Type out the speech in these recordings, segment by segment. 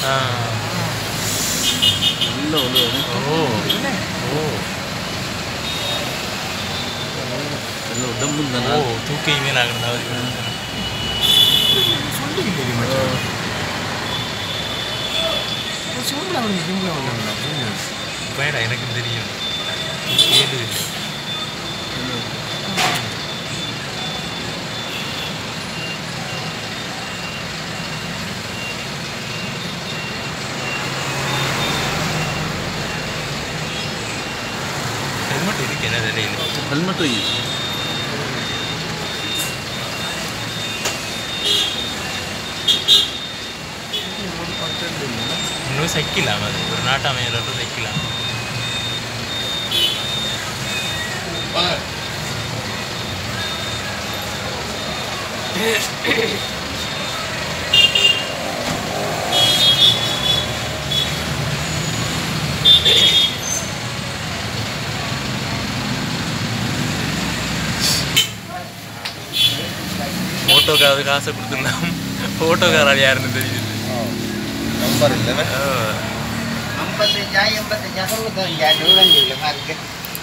ஆ நல்ல ஒரு ஓ ஓ நல்ல உடம்பு ஓ தானே தூக்கையுமே நாங்கள் சொல்லிக்கிட்டு மச்சான் சிம்பிளா வந்து சிம்பிளா வந்து வேடா எனக்கும் தெரியும் கேடு இல்லை ஹெல்மெட் இருக்கு என்ன தெரியல ஹெல்மெட் வை இன்னும் சைக்கிளாம் அது ஒரு நாட்டாமையில சைக்கிளாம் ஃபோட்டோக்காவது காசை கொடுத்துடலாம் ஃபோட்டோக்காரர் யாருன்னு தெரியுது நம்பர் இல்லை ஆ. ஐம்பத்தஞ்சா எண்பத்தஞ்சா தொண்ணூத்தஞ்சா நூறஞ்சு பாருங்க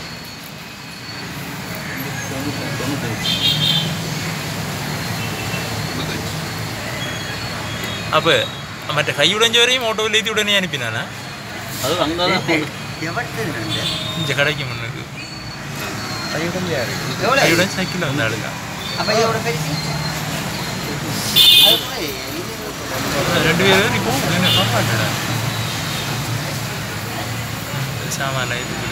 அப்போ மற்ற கையுடைஞ்சவரையும் ஓட்டோவில் ஏற்றி உடனே அனுப்பினானா அது அங்கே தான் போகணும் எவட்டு ரெண்டு இந்த கடைக்கு முன்னுக்கு கையுடன் யாரு எவ்வளோ கையுடன் சைக்கிள் வந்து ஆளுங்க அப்போ எவ்வளோ பெருசு அது கூட இது ரெண்டு பேரும் நீ போகும் என்ன காப்பாட்டடா சாமான இது விடு.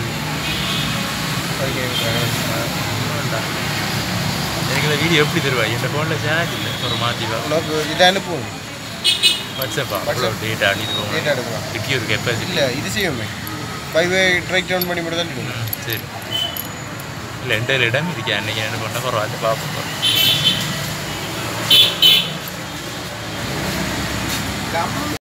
வேண்டாம். எனக்கு இந்த வீடியோ எப்படி தருவா என் ஃபோனில் சார்ஜ் இல்லை ஒரு மாற்றிவா உனக்கு இதை அனுப்புவோம் வாட்ஸ்அப்பா அவ்வளோ டேட்டா அடிட்டு டேட்டா போவோம் எடுக்கலாம் கிட்டி ஒரு கெப்பாசிட்டி இல்லை இது செய்யுமே ஃபைவ் ட்ரைக் டவுன் பண்ணி மட்டும் தான் ம் சரி இல்லை ரெண்டு இடம் இருக்கேன் அன்னைக்கு என்ன பண்ண போகிறோம் அது பார்ப்போம்